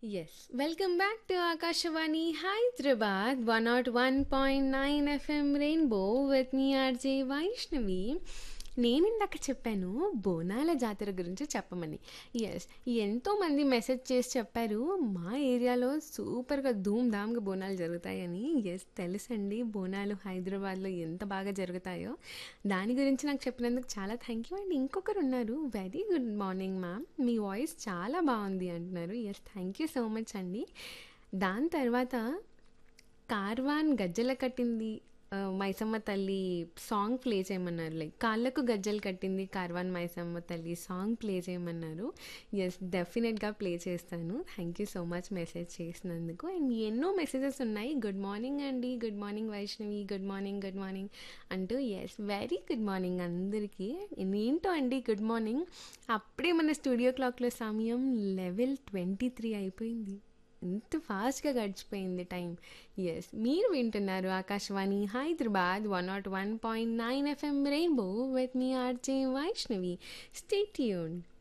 Yes. Welcome back to Akashawani Hyderabad 101.9 FM Rainbow with me RJ Vaishnavi. నేను ఇందాక చెప్పాను బోనాల జాతర గురించి చెప్పమని ఎస్ ఎంతోమంది మెసేజ్ చేసి చెప్పారు మా ఏరియాలో సూపర్గా ధూమ్ ధామ్గా బోనాలు జరుగుతాయని ఎస్ తెలుసండి బోనాలు హైదరాబాద్లో ఎంత బాగా జరుగుతాయో దాని గురించి నాకు చెప్పినందుకు చాలా థ్యాంక్ యూ అండ్ ఇంకొకరు ఉన్నారు వెరీ గుడ్ మార్నింగ్ మ్యామ్ మీ వాయిస్ చాలా బాగుంది అంటున్నారు yes thank you so much అండి దాని తర్వాత కార్వాన్ గజ్జల కట్టింది ఆ, మైసమ్మ తల్లి సాంగ్ ప్లే చేయమన్నారు లైక్ కాళ్ళకు గజ్జలు కట్టింది కార్వాన్ మైసమ్మ తల్లి సాంగ్ ప్లే చేయమన్నారు ఎస్ డెఫినెట్గా ప్లే చేస్తాను thank you so much message చేసినందుకు అండ్ ఎన్నో మెసేజెస్ ఉన్నాయి గుడ్ మార్నింగ్ అండి good morning Vaishnavi good morning good morning అంటూ ఎస్ వెరీ గుడ్ మార్నింగ్ అందరికీ ఏంటో అండి గుడ్ మార్నింగ్ అప్పుడే మన స్టూడియో క్లాక్లో సమయం లెవెల్ ట్వంటీ త్రీ అయిపోయింది ఎంత ఫాస్ట్గా గడిచిపోయింది టైం ఎస్ మీరు వింటున్నారు Akashvani Hyderabad one not one point nine FM rainbow with మీ ఆర్జే వైష్ణవి స్టే ట్యూన్